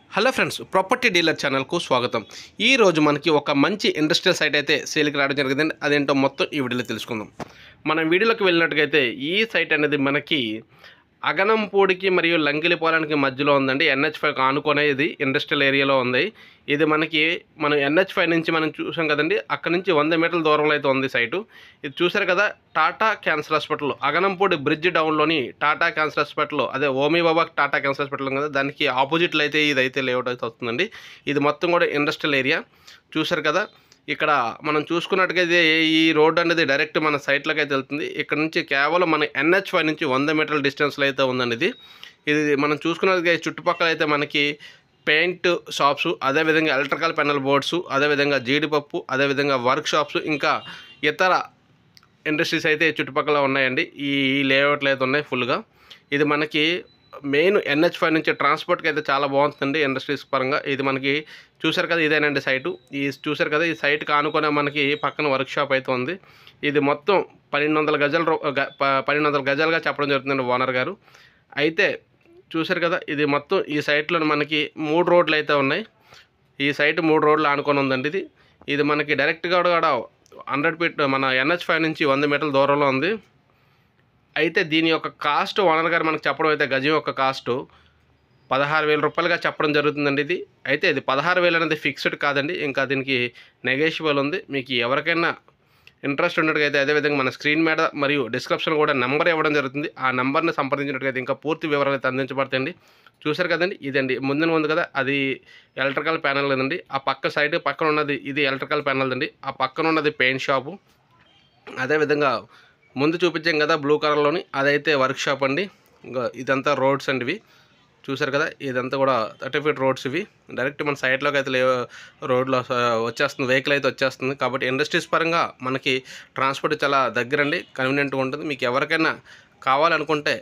hello friends property dealer ఛానల్కు స్వాగతం ఈ రోజు మనకి ఒక మంచి ఇండస్ట్రియల్ సైట్ అయితే సేల్కి రావడం జరిగిందండి అదేంటో మొత్తం ఈ వీడియోలో తెలుసుకుందాం మనం వీడియోలోకి వెళ్ళినట్టుగైతే ఈ సైట్ అనేది మనకి అగనంపూడికి మరియు లంకిలిపాలెంకి మధ్యలో ఉందండి ఎన్హెచ్ ఫైవ్ ఆనుకునే ఇది ఇండస్ట్రియల్ ఏరియాలో ఉంది ఇది మనకి మనం ఎన్హెచ్ ఫైవ్ నుంచి మనం చూసాం కదండి అక్కడ నుంచి వంద మీటర్ల దూరంలో అయితే ఉంది సైటు ఇది చూసారు కదా Tata cancer hospital Aganampudi bridge డౌన్లోని టాటా క్యాన్సర్ హాస్పిటల్ అదే ఓమీ బాబా టాటా క్యాన్సర్ హాస్పిటల్ ఉంది కదా దానికి ఆపోజిట్లో అయితే ఇది అయితే లేఅవుట్ అయితే వస్తుందండి ఇది మొత్తం కూడా ఇండస్ట్రియల్ ఏరియా చూసారు కదా ఇక్కడ మనం చూసుకున్నట్టుగా ఈ రోడ్ అనేది డైరెక్ట్ మన సైట్లోకి అయితే వెళ్తుంది ఇక్కడ నుంచి కేవలం మన ఎన్హెచ్ ఫైవ్ నుంచి వంద మీటర్ల డిస్టెన్స్లో అయితే ఉందండి ఇది ఇది మనం చూసుకున్నట్టుగా ఈ చుట్టుపక్కల అయితే మనకి పెయింట్ షాప్స్ అదేవిధంగా ఎలక్ట్రికల్ పెనల్ బోర్డ్స్ అదేవిధంగా జీడిపప్పు అదేవిధంగా వర్క్ షాప్స్ ఇంకా ఇతర ఇండస్ట్రీస్ అయితే ఈ చుట్టుపక్కల ఉన్నాయండి ఈ లేఅవుట్లు అయితే ఉన్నాయి ఫుల్గా ఇది మనకి మెయిన్ ఎన్హెచ్ ఫైవ్ నుంచి ట్రాన్స్పోర్ట్కి అయితే చాలా బాగుంటుందండి ఇండస్ట్రీస్ పరంగా ఇది మనకి చూసారు కదా ఇదేనండి సైటు ఈ చూసారు కదా ఈ సైట్కి ఆనుకునే మనకి పక్కన వర్క్ షాప్ అయితే ఉంది ఇది మొత్తం పన్నెండు వందల గజాల రూ- గ- ప- పన్నెండు వందల గజాలుగా చెప్పడం జరుగుతుందండి ఓనర్ గారు అయితే చూసారు కదా ఇది మొత్తం ఈ సైట్లో మనకి మూడు రోడ్లు అయితే ఉన్నాయి ఈ సైట్ మూడు రోడ్లు ఆనుకొని ఉందండి ఇది ఇది మనకి డైరెక్ట్గా కూడా హండ్రెడ్ ఫీట్ మన ఎన్హెచ్ ఫైవ్ నుంచి వంద మీటర్ల దూరంలో ఉంది అయితే దీని యొక్క కాస్ట్ ఓనర్ గారు మనకు చెప్పడం అయితే గజం యొక్క కాస్ట్ పదహారు వేల రూపాయలుగా చెప్పడం జరుగుతుందండి ఇది అయితే ఇది పదహారు వేలు అనేది ఫిక్స్డ్ కాదండి ఇంకా దీనికి నెగోషియబుల్ ఉంది మీకు ఎవరికైనా ఇంట్రెస్ట్ ఉన్నట్టుగైతే అదేవిధంగా మన స్క్రీన్ మీద మరియు డిస్క్రిప్షన్ కూడా నెంబర్ ఇవ్వడం జరుగుతుంది ఆ నెంబర్ని సంప్రదించినట్టుగైతే ఇంకా పూర్తి వివరాలు అయితే అందించబడతాయండి చూసారు కదండి ఇదండి ముందున ఉంది కదా అది ఎలక్ట్రికల్ ప్యానల్ కదండి ఆ పక్క సైడ్ పక్కన ఉన్నది ఇది ఎలక్ట్రికల్ ప్యానల్ అండి ఆ పక్కన ఉన్నది పెయింట్ షాపు అదేవిధంగా ముందు చూపించాం కదా బ్లూ కలర్లోని అదైతే వర్క్ షాప్ అండి ఇంకా ఇదంతా రోడ్స్ అండి ఇవి చూసారు కదా ఇదంతా కూడా థర్టీ ఫీట్ రోడ్స్ ఇవి డైరెక్ట్ మన సైడ్లోకి అయితే లే రోడ్లో వచ్చేస్తుంది వెహికల్ అయితే వచ్చేస్తుంది కాబట్టి ఇండస్ట్రీస్ పరంగా మనకి ట్రాన్స్పోర్ట్ చాలా దగ్గరండి కన్వీనియంట్గా ఉంటుంది మీకు ఎవరికైనా కావాలనుకుంటే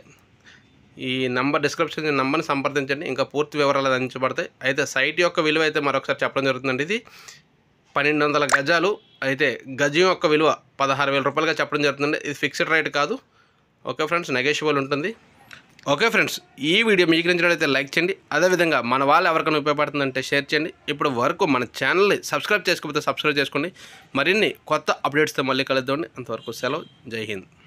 ఈ నంబర్ డిస్క్రిప్షన్ నెంబర్ని సంప్రదించండి ఇంకా పూర్తి వివరాలు అందించబడతాయి అయితే సైట్ యొక్క విలువ అయితే మరొకసారి చెప్పడం జరుగుతుందండి ఇది పన్నెండు వందల గజాలు అయితే గజం యొక్క విలువ పదహారు వేల రూపాయలుగా చెప్పడం జరుగుతుందండి ఇది ఫిక్స్డ్ రేట్ కాదు ఓకే ఫ్రెండ్స్ నెగోషియబుల్ ఉంటుంది ఓకే ఫ్రెండ్స్ ఈ వీడియో మీకు నచ్చినట్లయితే లైక్ చేయండి అదేవిధంగా మన వాళ్ళు ఎవరికైనా ఉపయోగపడుతుందంటే షేర్ చేయండి ఇప్పుడు వరకు మన ఛానల్ని సబ్స్క్రైబ్ చేసుకోకపోతే సబ్స్క్రైబ్ చేసుకోండి మరిన్ని కొత్త అప్డేట్స్తో మళ్ళీ కలుద్దామండి అంతవరకు సెలవు జై హింద్